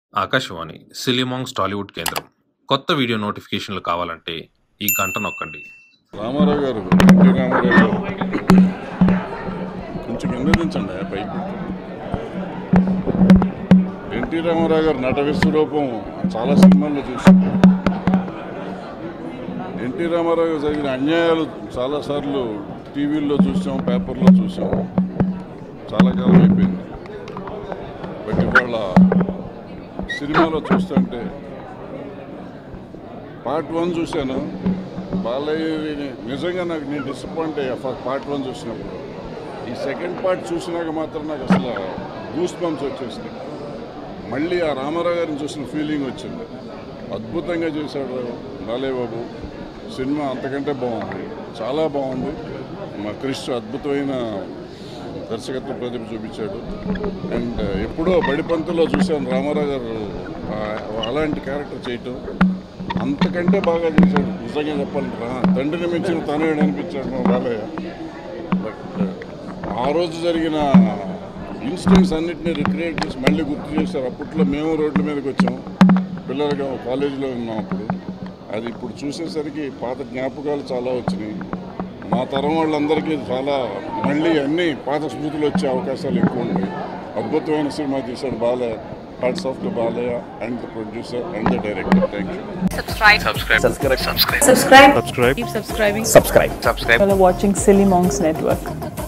ఆకాశవాణి సిలిమాంగ్స్ టాలీవుడ్ కేంద్రం కొత్త వీడియో నోటిఫికేషన్లు కావాలంటే ఈ గంట నొక్కండి రామారావు గారు ఎన్టీ రామారావు గారు కొంచెం కింద దించండి ఆ పైకి ఎన్టీ రామారావు గారు నట విశ్వరూపం చాలా సినిమాల్లో చూసాం ఎన్టీ రామారావు గారు జరిగిన అన్యాయాలు చాలాసార్లు టీవీల్లో చూసాం పేపర్లో చూసాం చాలా కాలం అయిపోయింది బట్ ఇవాళ సినిమాలో చూస్తుంటే పార్ట్ వన్ చూశాను బాలయ్య నిజంగా నాకు నేను డిసప్పాయింట్ అయ్యా ఫస్ట్ పార్ట్ వన్ చూసినప్పుడు ఈ సెకండ్ పార్ట్ చూసినాక మాత్రం నాకు అసలు గూస్ బంప్స్ వచ్చేసింది మళ్ళీ ఆ రామారావు గారిని చూసిన ఫీలింగ్ వచ్చింది అద్భుతంగా చేశాడు బాలయ్య బాబు సినిమా అంతకంటే బాగుంది చాలా బాగుంది మా క్రిష్ అద్భుతమైన దర్శకత్వ ప్రతిభ చూపించాడు అండ్ ఎప్పుడో బడిపంతులో చూశాను రామారావు గారు ఆ, అలాంటి క్యారెక్టర్ చేయటం అంతకంటే బాగా చేశాడు నిజంగా చెప్పాలంటే రా తండ్రిని మించిన తనయుడు అనిపించాడు మా బాలయ్య బట్ ఆ రోజు జరిగిన ఇన్సిడెంట్స్ అన్నింటినీ రిక్రియేట్ చేసి మళ్ళీ గుర్తు చేశారు అప్పట్లో మేము రోడ్ల మీదకి వచ్చాం పిల్లలుగా కాలేజీలో ఉన్నాం అప్పుడు అది ఇప్పుడు చూసేసరికి పాత జ్ఞాపకాలు చాలా వచ్చినాయి మా తరం వాళ్ళందరికీ చాలా మళ్ళీ అన్ని పాత స్మృతులు వచ్చే అవకాశాలు ఎక్కువ ఉన్నాయి అద్భుతమైన సినిమా తీశాడు Balayya hearts of the Balayya and the producer and the director thank you subscribe subscribe subscribe subscribe keep subscribing subscribe You're watching silly monks network